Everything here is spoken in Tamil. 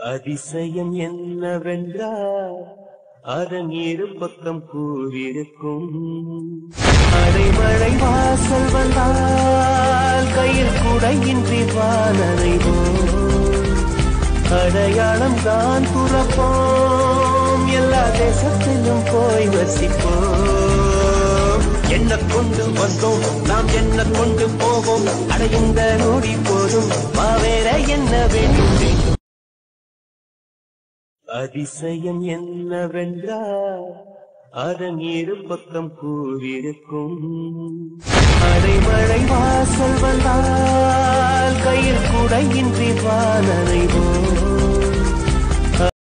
அதிசயம் என்னவென்றால் அதன் இரு பக்கம் கூறியிருக்கும் அடைமழை வாசல் வந்தால் கையில் குடையின்றி வானனைவோம் அடையாளம் தான் துறப்போம் எல்லா தேசத்திலும் போய் வசிப்போம் என்ன கொண்டு வந்தோம் நாம் என்ன கொண்டு போவோம் அடைந்த நொடி போதும் வேற என்ன வேண்டும் அதிசயம் என்னவென்றால் அதன் இரு பக்கம் கூறியிருக்கும் அடைமழை வாசல் வந்தால் கையில் குடையின்றி வானனைவோம்